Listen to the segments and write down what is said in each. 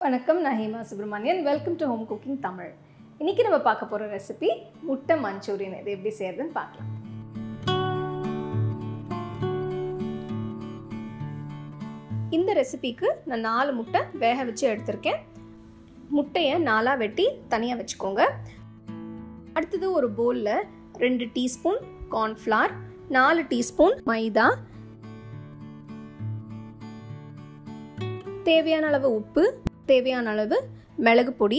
வணக்கம் நான் Hema Subramanian welcome to home cooking Tamil இன்னைக்கு நம்ம பார்க்க போகிற ரெசிபி முட்டை மஞ்சூரியன் இது எப்படி செய்யறதுன்னு பார்க்கலாம் இந்த ரெசிபிக்கு நான் நாலு முட்டை வேக வச்சு எடுத்திருக்கேன் முட்டையை நாலாக வெட்டி தனியாக வச்சுக்கோங்க அடுத்தது ஒரு பவுலில் ரெண்டு டீஸ்பூன் கார்ன்ஃப்ளார் நாலு டீஸ்பூன் மைதா தேவையான அளவு உப்பு தேவையான அளவு மிளகு பொடி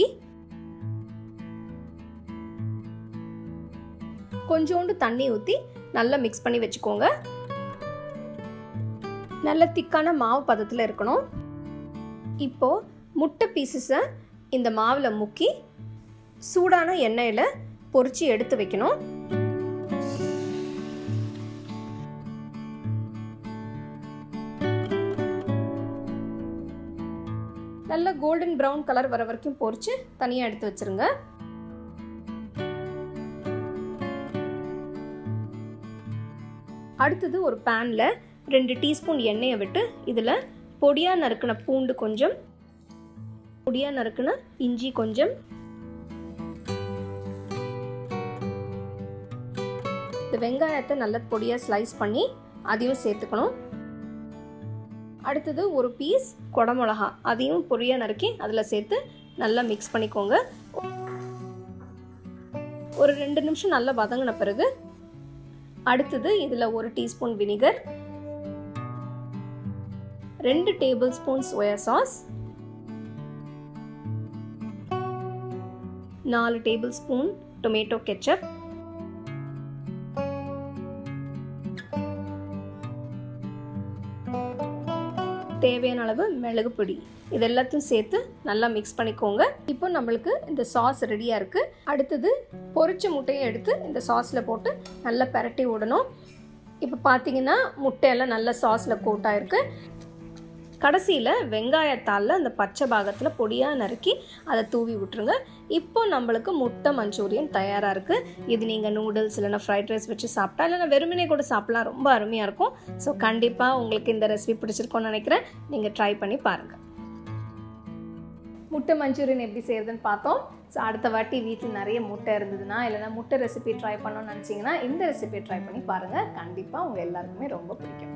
கொஞ்சோண்டு தண்ணி ஊற்றி நல்லா மிக்ஸ் பண்ணி வச்சுக்கோங்க நல்ல திக்கான மாவு பதத்தில் இருக்கணும் இப்போ முட்டை பீசஸை இந்த மாவில் முக்கி சூடான எண்ணெயில் பொரிச்சு எடுத்து வைக்கணும் நல்ல கோல்டன் ப்ரௌன் கலர் வர வரைக்கும் பொரிச்சு தனியாக எடுத்து வச்சிருங்க அடுத்தது ஒரு பேனில் ரெண்டு டீஸ்பூன் எண்ணெயை விட்டு இதில் பொடியாக நறுக்கின பூண்டு கொஞ்சம் பொடியாக நறுக்கின இஞ்சி கொஞ்சம் இந்த வெங்காயத்தை நல்ல பொடியாக ஸ்லைஸ் பண்ணி அதையும் சேர்த்துக்கணும் அடுத்தது ஒரு பீஸ் குடமிளகா அதையும் பொடியாக நறுக்கி அதில் சேர்த்து நல்லா மிக்ஸ் பண்ணிக்கோங்க ஒரு ரெண்டு நிமிஷம் நல்லா வதங்கின பிறகு அடுத்தது இதில் ஒரு டீஸ்பூன் வினிகர் ரெண்டு டேபிள் ஸ்பூன் சோயா சாஸ் நாலு டேபிள் ஸ்பூன் டொமேட்டோ கெச்சப் தேவையான அளவு மிளகு பொடி இது எல்லாத்தையும் சேர்த்து நல்லா மிக்ஸ் பண்ணிக்கோங்க இப்போ நம்மளுக்கு இந்த சாஸ் ரெடியாக இருக்குது அடுத்தது பொரிச்ச முட்டையை எடுத்து இந்த சாஸில் போட்டு நல்லா பரட்டி விடணும் இப்போ பார்த்தீங்கன்னா முட்டையெல்லாம் நல்லா சாஸில் கோட்டாயிருக்கு கடைசியில் வெங்காயத்தாளில் அந்த பச்சை பாகத்தில் பொடியாக நறுக்கி அதை தூவி விட்டுருங்க இப்போ நம்மளுக்கு முட்டை மஞ்சூரியன் தயாராக இருக்குது இது நீங்கள் நூடுல்ஸ் இல்லைனா ஃப்ரைட் ரைஸ் வச்சு சாப்பிட்டா இல்லைனா வெறுமனே கூட சாப்பிட்லாம் ரொம்ப அருமையாக இருக்கும் ஸோ கண்டிப்பாக உங்களுக்கு இந்த ரெசிபி பிடிச்சிருக்கோன்னு நினைக்கிறேன் நீங்கள் ட்ரை பண்ணி பாருங்கள் முட்டை மஞ்சூரியன் எப்படி செய்யறதுன்னு பார்த்தோம் ஸோ அடுத்த வாட்டி வீட்டில் நிறைய முட்டை இருந்ததுன்னா இல்லைனா முட்டை ரெசிபி ட்ரை பண்ணணும்னு நினச்சிங்கன்னா இந்த ரெசிபியை ட்ரை பண்ணி பாருங்கள் கண்டிப்பாக உங்கள் எல்லாருக்குமே ரொம்ப பிடிக்கும்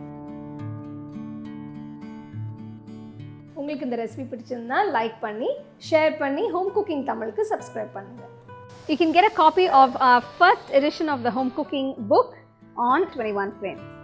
உங்களுக்கு இந்த ரெசிபி பிடிச்சிருந்தா லைக் பண்ணி ஷேர் பண்ணி ஹோம் குக்கிங் தமிழுக்கு சப்ஸ்கிரைப் பண்ணுங்க You can get a copy of our first edition of the home cooking book on 21 frames.